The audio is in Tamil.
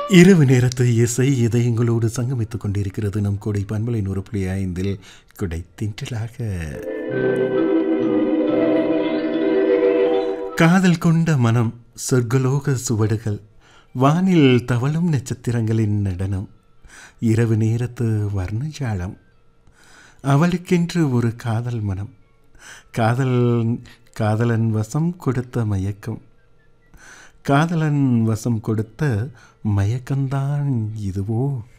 இரவு நேரத்து இசை இதயங்களோடு சங்கமித்துக் கொண்டிருக்கிறது நம் கொடை பண்பலை நூறு புள்ளி ஐந்தில் குடை தின்றலாக காதல் கொண்ட மனம் சொர்க்கலோக சுவடுகள் வானில் தவழும் நட்சத்திரங்களின் நடனம் இரவு நேரத்து வர்ணஜாலம் அவளுக்கென்று ஒரு காதல் மனம் காதல் காதலன் வசம் கொடுத்த மயக்கம் காதலன் வசம் கொடுத்த மயக்கம்தான் இதுவோ